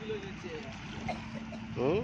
ఉం?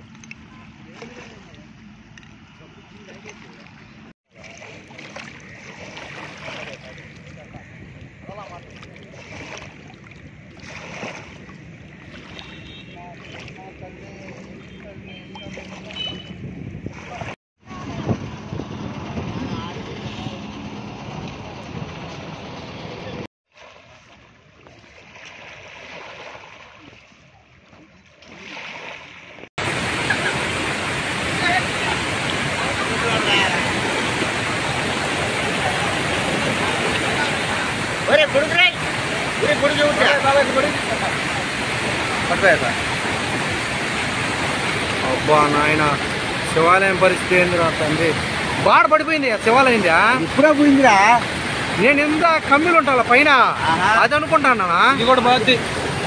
అబ్బా నాయన శివాలయం పరిస్థితి ఏందిరా తండ్రి బాడ పడిపోయింది ఆ శివాలయందా ఇప్పుడే పోయిందిరా నేను ఎంత కమ్మిలు ఉంటాను పైన ఆహా. అది అనుకుంటానా ఇది కూడా బాగుంది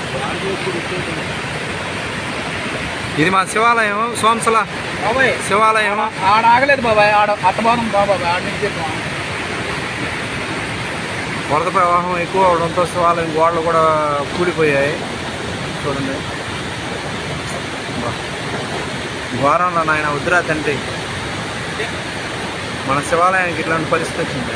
ఇది మా శివాలయం సోంసల బాబాయ్ శివాలయం ఆడ ఆగలేదు బాబాయ్ ఆడ అట్టబానం బాబాయ్ ఆడ నుంచి చెప్పాం వరద ప్రవాహం ఎక్కువ అవడంతో శివాలయం గోడలు కూడా కూలిపోయాయి చూడండి బా. ఘోరంలో నాయన వద్దురా తండ్రి మన శివాలయానికి ఇట్లాంటి పరిస్థితి వచ్చింది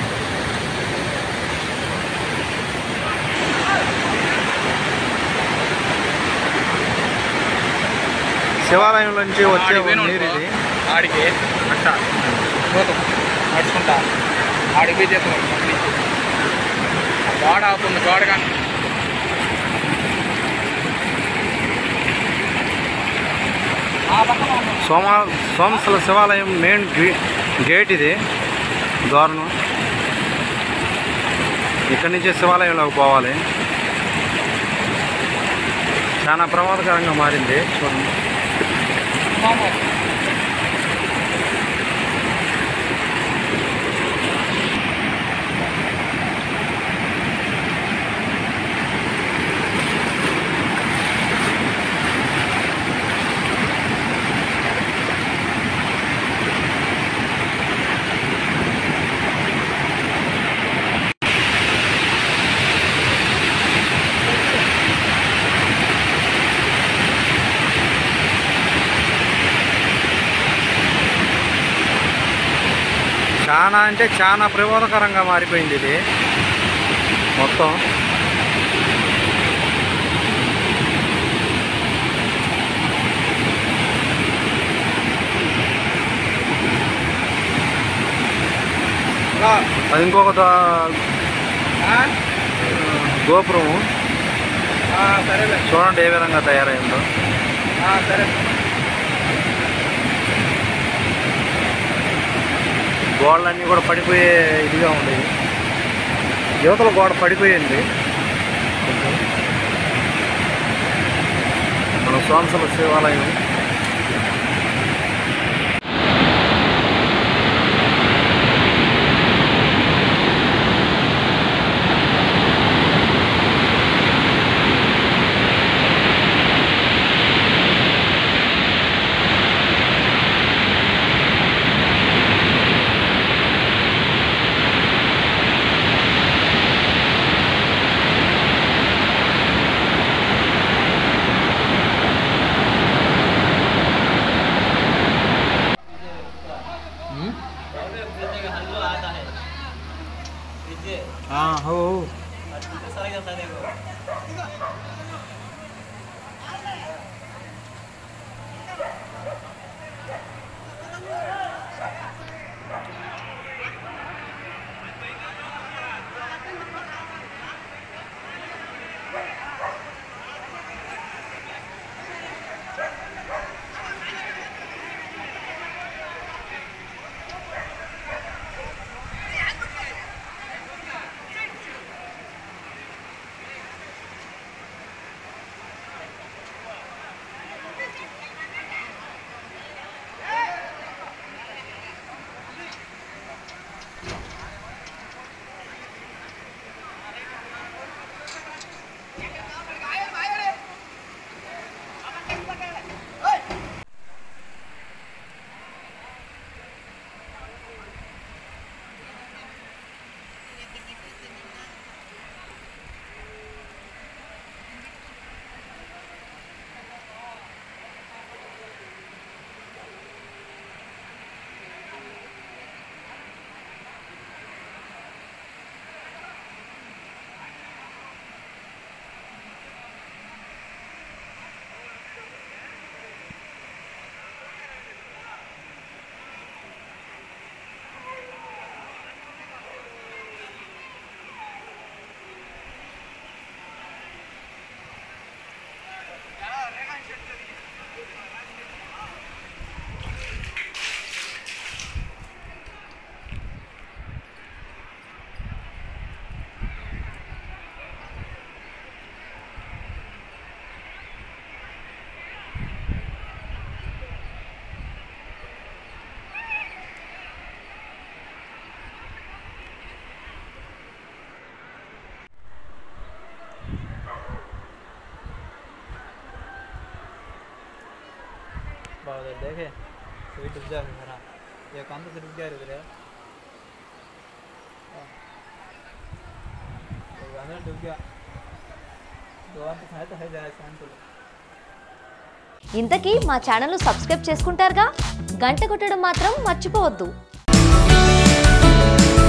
శివాలయం నుంచి వచ్చే నీరు ఇది ఆడికి అట్ట పోతాం నడుచుకుంటా ఆడికి చేస్తాం గోడ అవుతుంది గోడ కానీ సోమ సోమసల శివాలయం మెయిన్ గే- గేట్ ఇది ద్వారం ఇక్కడి నుంచే శివాలయంలోకి పోవాలి చాలా ప్రమాదకరంగా మారింది చూడండి చాలా అంటే చాలా ప్రమాదకరంగా మారిపోయింది ఇది మొత్తం అది ఇంకొక దా- గోపురం సరేలే చూడండి ఏ విధంగా తయారైందో సరే గోడలన్నీ కూడా పడిపోయే ఇదిగా ఉండేవి యువతల గోడ పడిపోయింది మన సోమసల శివాలయం पाओ उधर देखे सभी डूब जा सारा ये कौन सा डूब गया रे उधर अंदर डूब गया दो अंत खाए तो है जाए शाम को ఇంతకీ మా ఛానల్ను సబ్స్క్రైబ్ చేసుకుంటారుగా గంట కొట్టడం మాత్రం మర్చిపోవద్దు